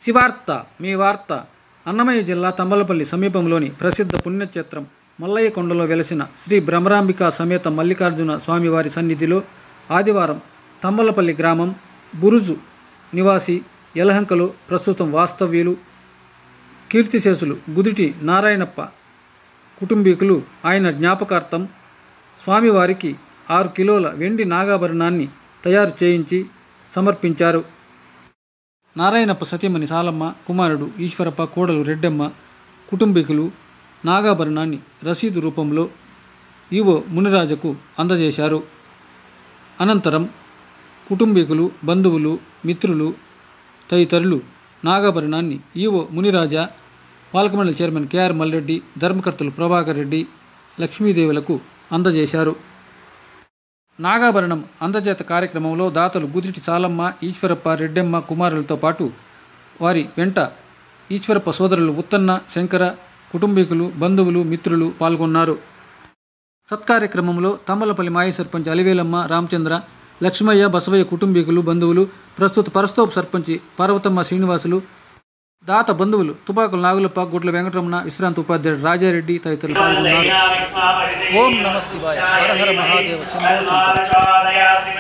శివార్త మీ వార్త అన్నమయ్య జిల్లా తంబలపల్లి సమీపంలోని ప్రసిద్ధ పుణ్యక్షేత్రం మల్లయ్య కొండలో వెలసిన శ్రీ భ్రమరాంబిక సమేత మల్లికార్జున స్వామివారి సన్నిధిలో ఆదివారం తంబలపల్లి గ్రామం బురుజు నివాసి యలహంకలో ప్రస్తుతం వాస్తవ్యులు కీర్తిశేషులు గుదిటి నారాయణప్ప కుటుంబీకులు ఆయన జ్ఞాపకార్థం స్వామివారికి ఆరు కిలోల వెండి నాగాభరణాన్ని తయారు చేయించి సమర్పించారు నారాయణప్ప సతీమణి సాలమ్మ కుమారుడు ఈశ్వరప్ప కోడలు రెడ్డమ్మ కుటుంబీకులు నాగాభరణాన్ని రసీదు రూపంలో ఈవో మునిరాజకు అందజేశారు అనంతరం కుటుంబీకులు బంధువులు మిత్రులు తదితరులు నాగాభరణాన్ని ఈవో మునిరాజా పాలకమండలి చైర్మన్ కెఆర్ మల్రెడ్డి ధర్మకర్తలు ప్రభాకర్ రెడ్డి లక్ష్మీదేవులకు అందజేశారు నాగాభరణం అందజేత కార్యక్రమంలో దాతలు గుదిటి సాలమ్మ ఈశ్వరప్ప రెడ్డమ్మ కుమారులతో పాటు వారి వెంట ఈశ్వరప్ప సోదరులు ఉత్తన్న శంకర కుటుంబీకులు బంధువులు మిత్రులు పాల్గొన్నారు సత్కార్యక్రమంలో తమ్మలపల్లి మాజీ సర్పంచ్ అలివేలమ్మ రామచంద్ర లక్ష్మయ్య బసవయ్య కుటుంబీకులు బంధువులు ప్రస్తుత పరస్తోపు సర్పంచి పార్వతమ్మ శ్రీనివాసులు దాత బంధువులు తుపాకుల నాగులప్ప గుడ్ల వెంకటరమణ విశ్రాంత ఉపాధ్యాయుడు రాజారెడ్డి తదితరులు పాల్గొన్నారు ఓం నమ శివాయ హర హర మహాదేవ శంభో శంకర.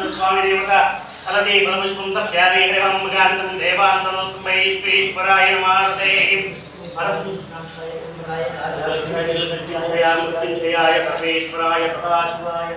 సర్వేశ్వరాయ సదాశివాయ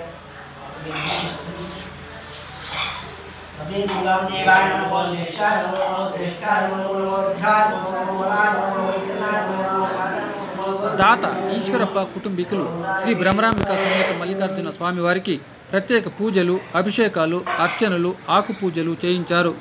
దాత ఈశ్వరప్ప కుటుంబీకులు శ్రీ భ్రమరాంబిక సమేత మల్లికార్జున స్వామి వారికి ప్రత్యేక పూజలు అభిషేకాలు అర్చనలు ఆకు పూజలు చేయించారు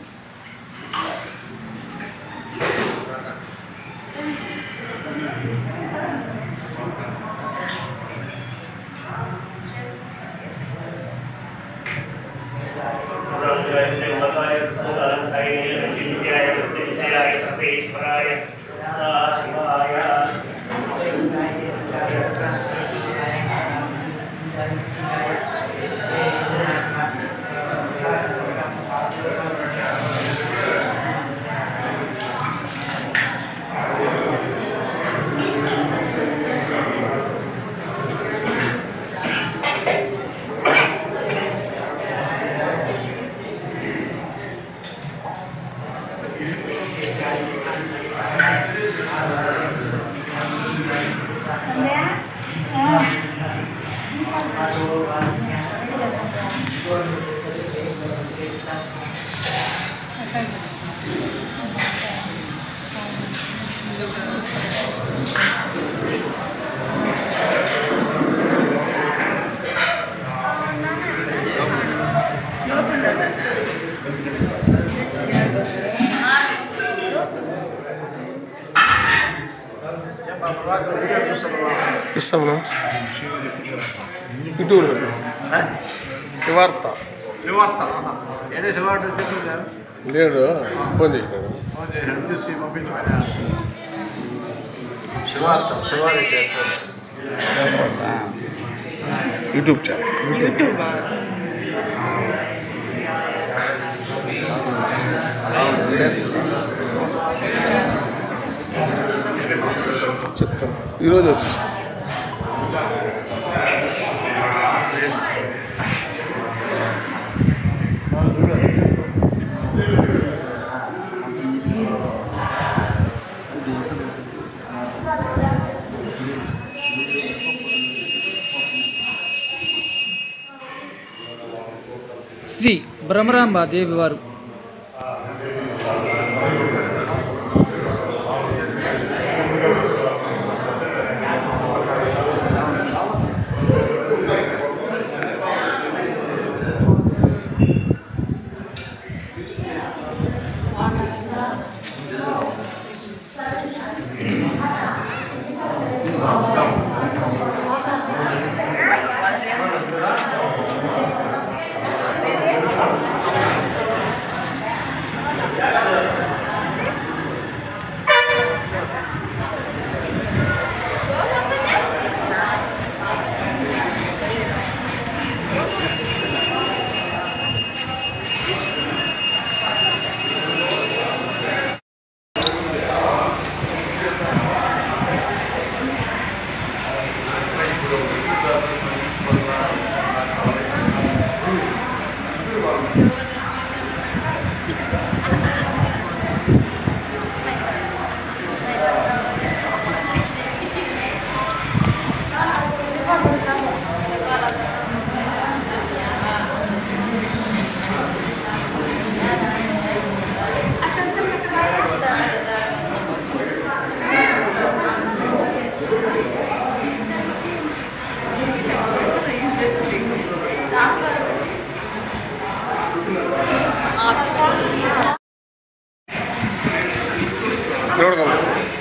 సర్వేశ్వరాయ సదాశివాయ ఇస్తాము ఇటు శివార్త శివార్త ఏదే శివార్త చెప్పిందా లేడు ఫోన్ చేసినాడు ఫోన్ చేశాను చూసి పంపించమని శివార్త శివార్త యూట్యూబ్ ఛానల్ చెప్తాను ఈరోజు వచ్చి శ్రీ భ్రమరాంబ దేవి వారు ನೋಡ್ಕೊಂಡು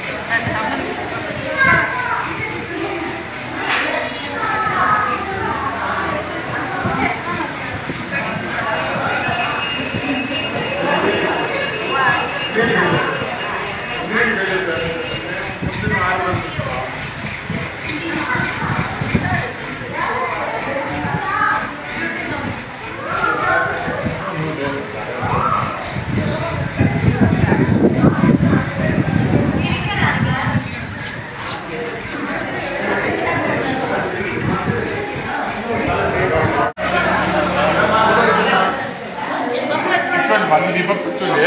కూర్చోండి మంది దీపక్ కూర్చోండి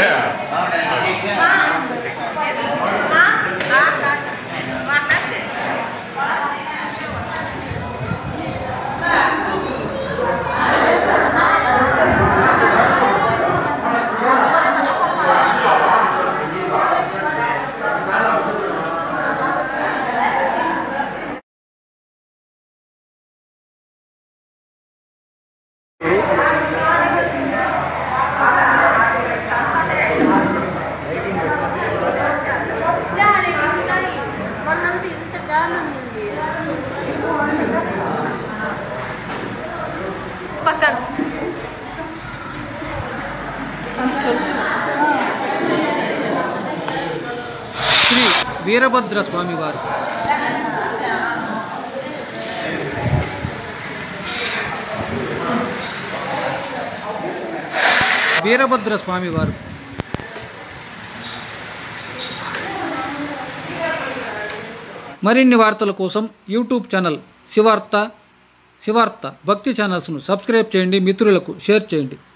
డాడీ ఉంటాయి మొన్నంత ఇంత గాలి ఉంది పక్కన శ్రీ వీరభద్ర స్వామివారు వీరభద్ర స్వామివారు మరిన్ని వార్తల కోసం యూట్యూబ్ ఛానల్ శివార్త శివార్త భక్తి ఛానల్స్ను సబ్స్క్రైబ్ చేయండి మిత్రులకు షేర్ చేయండి